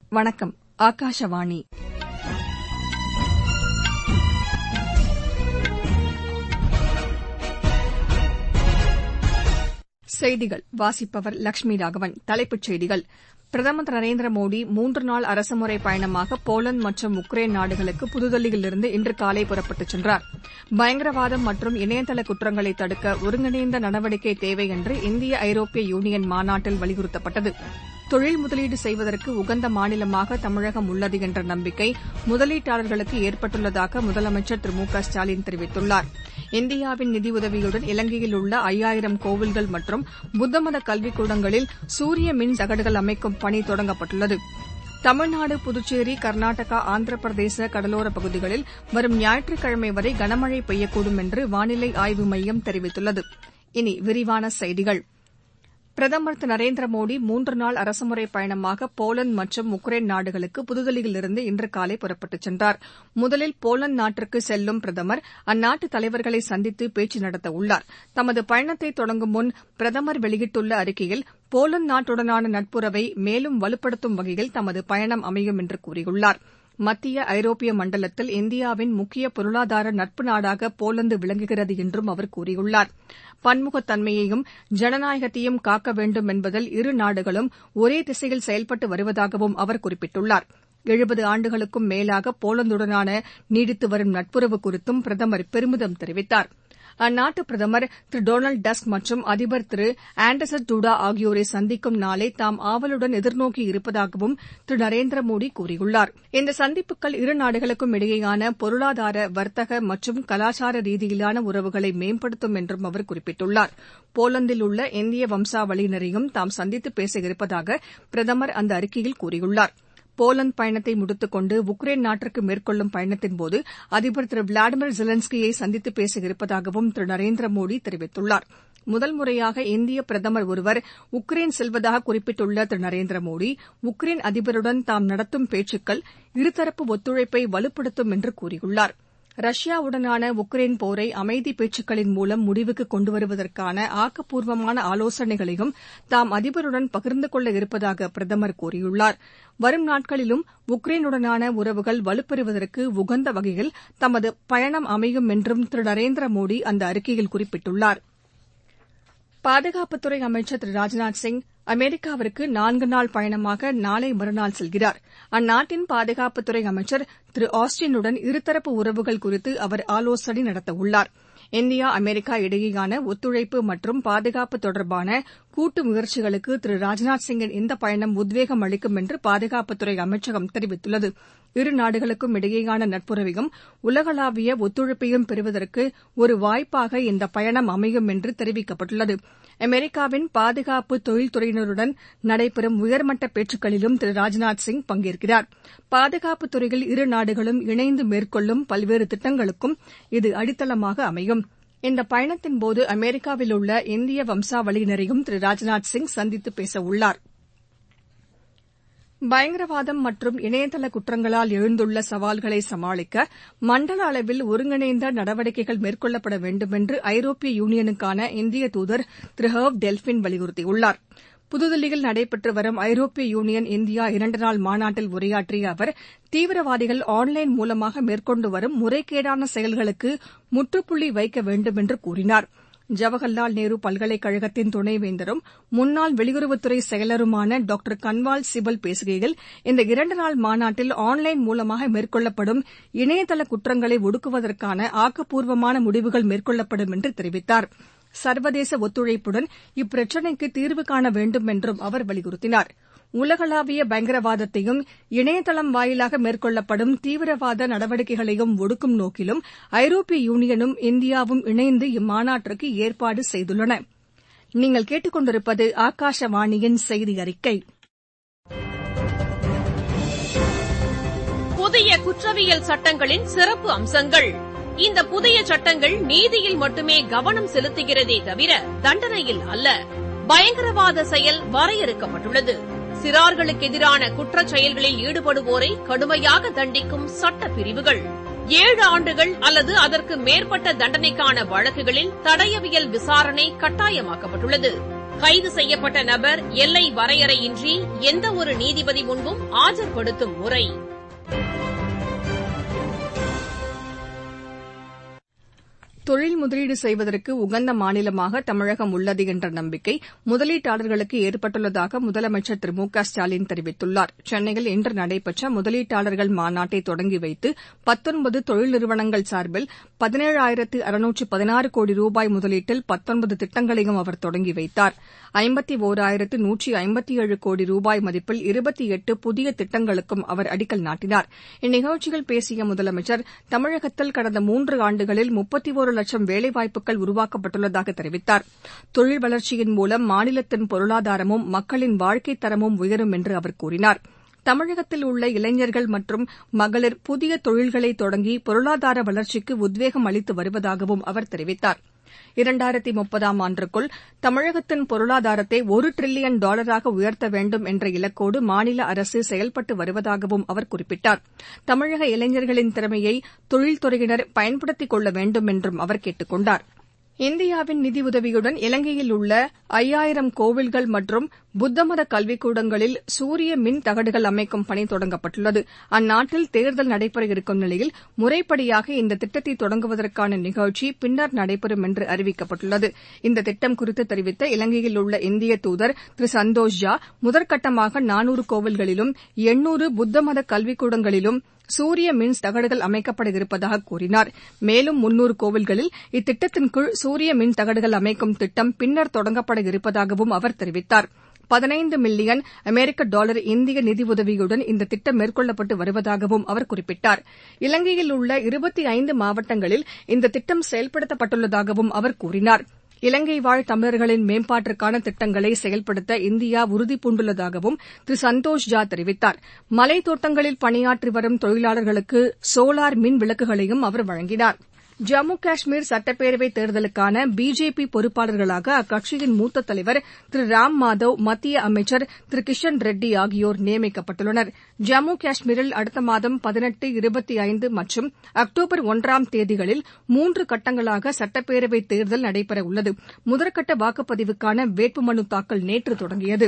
வணக்கம் ஆகாஷவாணி செய்திகள் வாசிப்பவர் லட்சுமி ராகவன் தலைப்புச் செய்திகள் பிரதமர் திரு நரேந்திர மோடி மூன்று நாள் அரசுமுறை பயணமாக போலந்து மற்றும் உக்ரைன் நாடுகளுக்கு புதுதில்லியிலிருந்து இன்று காலை புறப்பட்டுச் சென்றார் பயங்கரவாதம் மற்றும் இணையதள குற்றங்களை தடுக்க ஒருங்கிணைந்த நடவடிக்கை தேவை என்று இந்திய ஐரோப்பிய யூனியன் மாநாட்டில் வலியுறுத்தப்பட்டது தொழில் முதலீடு செய்வதற்கு உகந்த மாநிலமாக தமிழகம் உள்ளது என்ற நம்பிக்கை முதலீட்டாளர்களுக்கு ஏற்பட்டுள்ளதாக முதலமைச்சர் திரு மு க ஸ்டாலின் தெரிவித்துள்ளார் இந்தியாவின் நிதியுதவியுடன் இலங்கையில் உள்ள ஐயாயிரம் கோவில்கள் மற்றும் புத்தமத கல்விக்கூடங்களில் சூரிய மின் தகடுகள் அமைக்கும் பணி தொடங்கப்பட்டுள்ளது தமிழ்நாடு புதுச்சேரி கர்நாடகா ஆந்திரப்பிரதேச கடலோரப் பகுதிகளில் வரும் ஞாயிற்றுக்கிழமை வரை கனமழை பெய்யக்கூடும் என்று வானிலை ஆய்வு மையம் தெரிவித்துள்ளது இனி விரிவான செய்திகள் பிரதமர் திரு நரேந்திர மோடி மூன்று நாள் அரசுமுறை பயணமாக போலந்து மற்றும் உக்ரைன் நாடுகளுக்கு புதுதில்லியிலிருந்து இன்று காலை புறப்பட்டுச் சென்றார் முதலில் போலந்து நாட்டிற்கு செல்லும் பிரதமர் அந்நாட்டு தலைவர்களை சந்தித்து பேச்சு நடத்த உள்ளார் தமது பயணத்தை தொடங்கும் முன் பிரதமர் வெளியிட்டுள்ள அறிக்கையில் போலந்து நாட்டுடனான நட்புறவை மேலும் வலுப்படுத்தும் வகையில் தமது பயணம் அமையும் என்று கூறியுள்ளார் மத்திய ஐரோப்பிய மண்டலத்தில் இந்தியாவின் முக்கிய பொருளாதார நட்பு நாடாக போலந்து விளங்குகிறது என்றும் அவர் கூறியுள்ளார் பன்முகத்தன்மையையும் ஜனநாயகத்தையும் காக்க வேண்டும் என்பதில் இரு நாடுகளும் ஒரே திசையில் செயல்பட்டு வருவதாகவும் அவர் குறிப்பிட்டுள்ளார் எழுபது ஆண்டுகளுக்கும் மேலாக போலந்துடனான நீடித்து வரும் நட்புறவு குறித்தும் பிரதமர் பெருமிதம் தெரிவித்தார் அந்நாட்டு பிரதமர் திரு டொனால்டு டஸ்க் மற்றும் அதிபர் திரு ஆண்டர்சன் டூடா ஆகியோரை சந்திக்கும் நாளை தாம் ஆவலுடன் எதிர்நோக்கி இருப்பதாகவும் திரு நரேந்திர மோடி கூறியுள்ளார் இந்த சந்திப்புகள் இரு நாடுகளுக்கும் இடையேயான பொருளாதார வர்த்தக மற்றும் கலாச்சார ரீதியிலான உறவுகளை மேம்படுத்தும் என்றும் அவர் குறிப்பிட்டுள்ளார் போலந்தில் உள்ள இந்திய வம்சாவளியினரையும் தாம் சந்தித்து பேச இருப்பதாக பிரதமர் அந்த அறிக்கையில் கூறியுள்ளார் போலந்து பயணத்தை முடித்துக் கொண்டு உக்ரைன் நாட்டிற்கு மேற்கொள்ளும் பயணத்தின்போது அதிபர் திரு விளாடிமிர் ஜெலன்ஸ்கியை சந்தித்து பேச இருப்பதாகவும் திரு நரேந்திர மோடி தெரிவித்துள்ளார் முதல் முறையாக இந்திய பிரதமர் ஒருவர் உக்ரைன் செல்வதாக குறிப்பிட்டுள்ள திரு நரேந்திர மோடி உக்ரைன் அதிபருடன் தாம் நடத்தும் பேச்சுக்கள் இருதரப்பு ஒத்துழைப்பை வலுப்படுத்தும் என்று கூறியுள்ளார் ரஷ்யாவுடனான உக்ரைன் போரை அமைதி பேச்சுக்களின் மூலம் முடிவுக்கு கொண்டுவருவதற்கான ஆக்கப்பூர்வமான ஆலோசனைகளையும் தாம் அதிபருடன் பகிர்ந்து கொள்ள இருப்பதாக பிரதமர் கூறியுள்ளார் வரும் நாட்களிலும் உக்ரைனுடனான உறவுகள் வலுப்பெறுவதற்கு உகந்த வகையில் தமது பயணம் அமையும் என்றும் திரு நரேந்திர மோடி அந்த அறிக்கையில் குறிப்பிட்டுள்ளார் பாதுகாப்புத்துறை அமைச்சர் திரு ராஜ்நாத் சிங் அமெரிக்காவிற்கு நான்கு நாள் பயணமாக நாளை மறுநாள் செல்கிறார் அந்நாட்டின் பாதுகாப்புத்துறை அமைச்சர் திரு ஆஸ்டினுடன் இருதரப்பு உறவுகள் குறித்து அவர் ஆலோசனை நடத்தவுள்ளார் இந்தியா அமெரிக்கா இடையேயான ஒத்துழைப்பு மற்றும் பாதுகாப்பு தொடர்பான கூட்டு முயற்சிகளுக்கு திரு ராஜ்நாத் சிங்கின் இந்த பயணம் உத்வேகம் அளிக்கும் என்று பாதுகாப்புத்துறை அமைச்சகம் தெரிவித்துள்ளது இரு நாடுகளுக்கும் இடையேயான நட்புறவையும் உலகளாவிய ஒத்துழைப்பையும் பெறுவதற்கு ஒரு வாய்ப்பாக இந்த பயணம் அமையும் என்று தெரிவிக்கப்பட்டுள்ளது அமெரிக்காவின் பாதுகாப்பு தொழில்துறையினருடன் நடைபெறும் உயர்மட்ட பேச்சுக்களிலும் திரு ராஜ்நாத் சிங் பங்கேற்கிறார் பாதுகாப்புத் துறையில் இரு நாடுகளும் இணைந்து மேற்கொள்ளும் பல்வேறு திட்டங்களுக்கும் இது அடித்தளமாக அமையும் இந்த பயணத்தின்போது அமெரிக்காவில் உள்ள இந்திய வம்சாவளியினரையும் திரு ராஜ்நாத் சிங் சந்தித்து பேசவுள்ளார் பயங்கரவாதம் மற்றும் இணையதள குற்றங்களால் எழுந்துள்ள சவால்களை சமாளிக்க மண்டல அளவில் ஒருங்கிணைந்த நடவடிக்கைகள் மேற்கொள்ளப்பட வேண்டுமென்று ஐரோப்பிய யூனியனுக்கான இந்திய தூதர் திரு ஹர்வ் டெல்பின் வலியுறுத்தியுள்ளார் புதுதில்லியில் நடைபெற்று வரும் ஐரோப்பிய யூனியன் இந்தியா இரண்டு நாள் மாநாட்டில் உரையாற்றிய அவர் தீவிரவாதிகள் ஆன்லைன் மூலமாக மேற்கொண்டு வரும் முறைகேடான செயல்களுக்கு முற்றுப்புள்ளி வைக்க வேண்டுமென்று கூறினார் ஜவஹர்லால் நேரு பல்கலைக்கழகத்தின் துணைவேந்தரும் முன்னாள் வெளியுறவுத்துறை செயலருமான டாக்டர் கன்வால் சிபல் பேசுகையில் இந்த இரண்டு நாள் மாநாட்டில் ஆன்லைன் மூலமாக மேற்கொள்ளப்படும் இணையதள குற்றங்களை ஒடுக்குவதற்கான ஆக்கப்பூர்வமான முடிவுகள் மேற்கொள்ளப்படும் என்று தெரிவித்தார் சர்வதேச ஒத்துழைப்புடன் இப்பிரச்சினைக்கு தீர்வு காண வேண்டும் என்றும் அவர் வலியுறுத்தினார் உலகளாவிய பயங்கரவாதத்தையும் இணையதளம் வாயிலாக மேற்கொள்ளப்படும் தீவிரவாத நடவடிக்கைகளையும் ஒடுக்கும் நோக்கிலும் ஐரோப்பிய யூனியனும் இந்தியாவும் இணைந்து இம்மாநாட்டிற்கு ஏற்பாடு செய்துள்ளன நீங்கள் கேட்டுக் கொண்டிருப்பது ஆகாஷவாணியின் செய்தி அறிக்கை புதிய குற்றவியல் சட்டங்களின் சிறப்பு அம்சங்கள் இந்த புதிய சட்டங்கள் நீதியில் மட்டுமே கவனம் செலுத்துகிறதே தவிர தண்டனையில் அல்ல பயங்கரவாத செயல் வரையறுக்கப்பட்டுள்ளது சிறார்களுக்கு எதிரான குற்றச் செயல்களில் ஈடுபடுவோரை கடுமையாக தண்டிக்கும் சட்ட பிரிவுகள் ஏழு ஆண்டுகள் அல்லது அதற்கு மேற்பட்ட தண்டனைக்கான வழக்குகளில் தடயவியல் விசாரணை கட்டாயமாக்கப்பட்டுள்ளது கைது செய்யப்பட்ட நபர் எல்லை வரையறையின்றி எந்த ஒரு நீதிபதி முன்பும் ஆஜர்படுத்தும் முறை தொழில் முதலீடு செய்வதற்கு உகந்த மாநிலமாக தமிழகம் உள்ளது என்ற நம்பிக்கை முதலீட்டாளர்களுக்கு ஏற்பட்டுள்ளதாக முதலமைச்சர் திரு மு க ஸ்டாலின் தெரிவித்துள்ளார் சென்னையில் இன்று நடைபெற்ற முதலீட்டாளர்கள் மாநாட்டை தொடங்கி வைத்து பத்தொன்பது தொழில் நிறுவனங்கள் சார்பில் பதினேழாயிரத்து அறுநூற்று பதினாறு கோடி ரூபாய் முதலீட்டில் பத்தொன்பது திட்டங்களையும் அவர் தொடங்கி வைத்தார் ஐம்பத்தி ஒராயிரத்து நூற்றி ஐம்பத்தி ஏழு கோடி ரூபாய் மதிப்பில் இருபத்தி எட்டு புதிய திட்டங்களுக்கும் அவர் அடிக்கல் நாட்டினார் இந்நிகழ்ச்சியில் பேசிய முதலமைச்சர் தமிழகத்தில் கடந்த மூன்று ஆண்டுகளில் முப்பத்தி ஒரு லட்சம் வேலைவாய்ப்புகள் உருவாக்கப்பட்டுள்ளதாக தெரிவித்தார் தொழில் வளர்ச்சியின் மூலம் மாநிலத்தின் பொருளாதாரமும் மக்களின் வாழ்க்கைத் தரமும் உயரும் என்று அவர் கூறினார் தமிழகத்தில் உள்ள இளைஞர்கள் மற்றும் மகளிர் புதிய தொழில்களை தொடங்கி பொருளாதார வளர்ச்சிக்கு உத்வேகம் அளித்து வருவதாகவும் அவர் தெரிவித்தார் இரண்டாயிரத்து முப்பதாம் ஆண்டுக்குள் தமிழகத்தின் பொருளாதாரத்தை ஒரு டிரில்லியன் டாலராக உயர்த்த வேண்டும் என்ற இலக்கோடு மாநில அரசு செயல்பட்டு வருவதாகவும் அவர் குறிப்பிட்டார் தமிழக இளைஞர்களின் திறமையை தொழில்துறையினர் பயன்படுத்திக் கொள்ள வேண்டும் என்றும் அவர் கேட்டுக் கொண்டார் இந்தியாவின் நிதியுதவியுடன் இலங்கையில் உள்ள ஐயாயிரம் கோவில்கள் மற்றும் புத்தமத கல்விக்கூடங்களில் சூரிய மின் தகடுகள் அமைக்கும் பணி தொடங்கப்பட்டுள்ளது அந்நாட்டில் தேர்தல் நடைபெற இருக்கும் நிலையில் முறைப்படியாக இந்த திட்டத்தை தொடங்குவதற்கான நிகழ்ச்சி பின்னர் நடைபெறும் என்று அறிவிக்கப்பட்டுள்ளது இந்த திட்டம் குறித்து தெரிவித்த இலங்கையில் உள்ள இந்திய தூதர் திரு சந்தோஷ் ஜா முதற்கட்டமாக நானூறு கோவில்களிலும் எண்ணூறு புத்தமத கல்விக்கூடங்களிலும் சூரிய மின் தகடுகள் அமைக்கப்பட இருப்பதாக கூறினார் மேலும் முன்னூறு கோவில்களில் இத்திட்டத்தின் கீழ் சூரிய மின் தகடுகள் அமைக்கும் திட்டம் பின்னர் தொடங்கப்பட இருப்பதாகவும் அவர் தெரிவித்தார் பதினைந்து மில்லியன் அமெரிக்க டாலர் இந்திய நிதியுதவியுடன் இந்த திட்டம் மேற்கொள்ளப்பட்டு வருவதாகவும் அவர் குறிப்பிட்டார் இலங்கையில் உள்ள இருபத்தி ஐந்து மாவட்டங்களில் இந்த திட்டம் செயல்படுத்தப்பட்டுள்ளதாகவும் அவர் கூறினார் இலங்கை வாழ் தமிழர்களின் மேம்பாட்டிற்கான திட்டங்களை செயல்படுத்த இந்தியா உறுதிபூண்டுள்ளதாகவும் திரு சந்தோஷ் ஜா தெரிவித்தார் மலைத் தோட்டங்களில் பணியாற்றி வரும் தொழிலாளர்களுக்கு சோலார் மின் விளக்குகளையும் அவர் வழங்கினார் ஜம்மு காஷ்மீர் சட்டப்பேரவைத் தேர்தலுக்கான பிஜேபி பொறுப்பாளர்களாக அக்கட்சியின் மூத்த தலைவர் திரு ராம் மாதவ் மத்திய அமைச்சர் திரு கிஷன் ரெட்டி ஆகியோர் நியமிக்கப்பட்டுள்ளனர் ஜம்மு காஷ்மீரில் அடுத்த மாதம் பதினெட்டு இருபத்தி ஐந்து மற்றும் அக்டோபர் ஒன்றாம் தேதிகளில் மூன்று கட்டங்களாக சட்டப்பேரவைத் தேர்தல் நடைபெறவுள்ளது முதற்கட்ட வாக்குப்பதிவுக்கான வேட்புமனு தாக்கல் நேற்று தொடங்கியது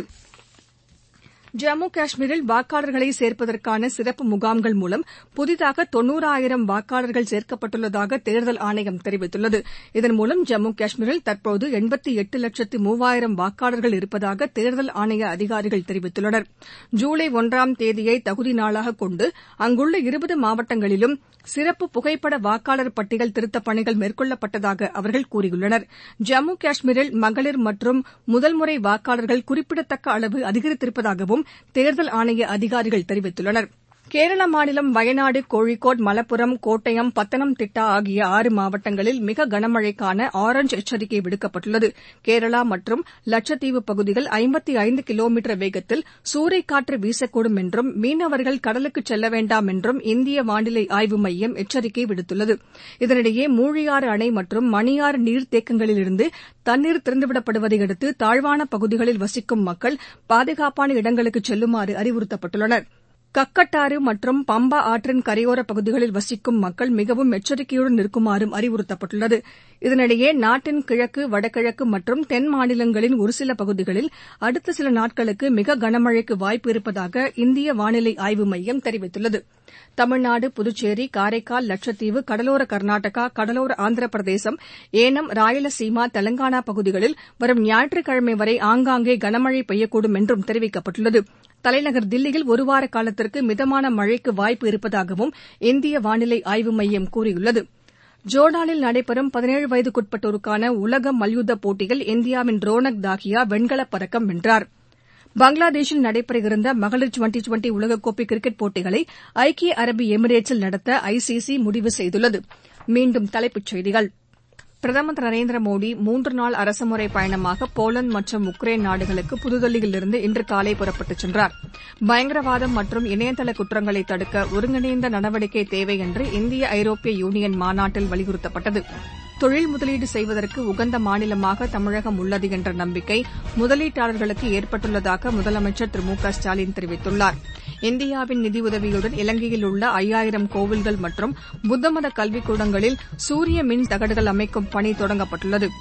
ஜம்மு காஷ்மீரில் வாக்காளர்களை சேர்ப்பதற்கான சிறப்பு முகாம்கள் மூலம் புதிதாக தொண்ணூறாயிரம் வாக்காளர்கள் சேர்க்கப்பட்டுள்ளதாக தேர்தல் ஆணையம் தெரிவித்துள்ளது இதன் மூலம் ஜம்மு காஷ்மீரில் தற்போது எண்பத்தி எட்டு லட்சத்து மூவாயிரம் வாக்காளர்கள் இருப்பதாக தேர்தல் ஆணைய அதிகாரிகள் தெரிவித்துள்ளனர் ஜூலை ஒன்றாம் தேதியை தகுதி நாளாக கொண்டு அங்குள்ள இருபது மாவட்டங்களிலும் சிறப்பு புகைப்பட வாக்காளர் பட்டியல் திருத்தப் பணிகள் மேற்கொள்ளப்பட்டதாக அவர்கள் கூறியுள்ளனர் ஜம்மு காஷ்மீரில் மகளிர் மற்றும் முதல்முறை வாக்காளர்கள் குறிப்பிடத்தக்க அளவு அதிகரித்திருப்பதாகவும் தேர்தல் ஆணைய அதிகாரிகள் தெரிவித்துள்ளனர் கேரள மாநிலம் வயநாடு கோழிக்கோடு மலப்புரம் கோட்டயம் பத்தனம்திட்டா ஆகிய ஆறு மாவட்டங்களில் மிக கனமழைக்கான ஆரஞ்ச் எச்சரிக்கை விடுக்கப்பட்டுள்ளது கேரளா மற்றும் லட்சத்தீவு பகுதியில் ஐம்பத்தி ஐந்து கிலோமீட்டர் வேகத்தில் சூறைக்காற்று வீசக்கூடும் என்றும் மீனவர்கள் கடலுக்கு செல்ல வேண்டாம் என்றும் இந்திய வானிலை ஆய்வு மையம் எச்சரிக்கை விடுத்துள்ளது இதனிடையே மூழியாறு அணை மற்றும் மணியாறு நீர்த்தேக்கங்களிலிருந்து தண்ணீர் திறந்துவிடப்படுவதை அடுத்து தாழ்வான பகுதிகளில் வசிக்கும் மக்கள் பாதுகாப்பான இடங்களுக்கு செல்லுமாறு அறிவுறுத்தப்பட்டுள்ளனா் கக்கட்டாறு மற்றும் பம்பா ஆற்றின் கரையோரப் பகுதிகளில் வசிக்கும் மக்கள் மிகவும் எச்சரிக்கையுடன் இருக்குமாறும் அறிவுறுத்தப்பட்டுள்ளது இதனிடையே நாட்டின் கிழக்கு வடகிழக்கு மற்றும் தென் மாநிலங்களின் ஒருசில பகுதிகளில் அடுத்த சில நாட்களுக்கு மிக கனமழைக்கு வாய்ப்பு இருப்பதாக இந்திய வானிலை ஆய்வு மையம் தெரிவித்துள்ளது தமிழ்நாடு புதுச்சேரி காரைக்கால் லட்சத்தீவு கடலோர கர்நாடகா கடலோர ஆந்திர பிரதேசம் ஏனம் ராயலசீமா தெலங்கானா பகுதிகளில் வரும் ஞாயிற்றுக்கிழமை வரை ஆங்காங்கே கனமழை பெய்யக்கூடும் என்றும் தெரிவிக்கப்பட்டுள்ளது தலைநகர் தில்லியில் ஒருவார காலத்திற்கு மிதமான மழைக்கு வாய்ப்பு இருப்பதாகவும் இந்திய வானிலை ஆய்வு மையம் கூறியுள்ளது ஜோர்டானில் நடைபெறும் பதினேழு வயதுக்குட்பட்டோருக்கான உலக மல்யுத்த போட்டியில் இந்தியாவின் ரோனக் தாஹியா வெண்கலப் பதக்கம் வென்றார் பங்களாதேஷில் நடைபெற இருந்த மகளிர் டுவெண்டி டுவெண்டி உலகக்கோப்பை கிரிக்கெட் போட்டிகளை ஐக்கிய அரபு எமிரேட்ஸில் நடத்த ஐசிசி முடிவு செய்துள்ளது மீண்டும் தலைப்புச் செய்திகள் பிரதமர் திரு நரேந்திர மோடி மூன்று நாள் அரசுமுறை பயணமாக போலந்து மற்றும் உக்ரைன் நாடுகளுக்கு புதுதில்லியிலிருந்து இன்று காலை புறப்பட்டுச் சென்றார் பயங்கரவாதம் மற்றும் இணையதள குற்றங்களை தடுக்க ஒருங்கிணைந்த நடவடிக்கை தேவை என்று இந்திய ஐரோப்பிய யூனியன் மாநாட்டில் வலியுறுத்தப்பட்டது தொழில் முதலீடு செய்வதற்கு உகந்த மாநிலமாக தமிழகம் உள்ளது என்ற நம்பிக்கை முதலீட்டாளர்களுக்கு ஏற்பட்டுள்ளதாக முதலமைச்சர் திரு மு க ஸ்டாலின் தெரிவித்துள்ளார் இந்தியாவின் நிதியுதவியுடன் இலங்கையில் உள்ள ஐயாயிரம் கோவில்கள் மற்றும் புத்தமத கல்விக்கூடங்களில் சூரிய மின் தகடுகள் அமைக்கும் பணி தொடங்கப்பட்டுள்ளது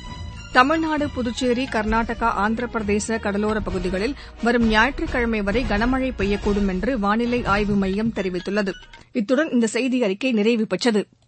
தமிழ்நாடு புதுச்சேரி கர்நாடகா ஆந்திர பிரதேச கடலோரப் பகுதிகளில் வரும் ஞாயிற்றுக்கிழமை வரை கனமழை பெய்யக்கூடும் என்று வானிலை ஆய்வு மையம் தெரிவித்துள்ளது இத்துடன் இந்த செய்தியறிக்கை நிறைவு பெற்றது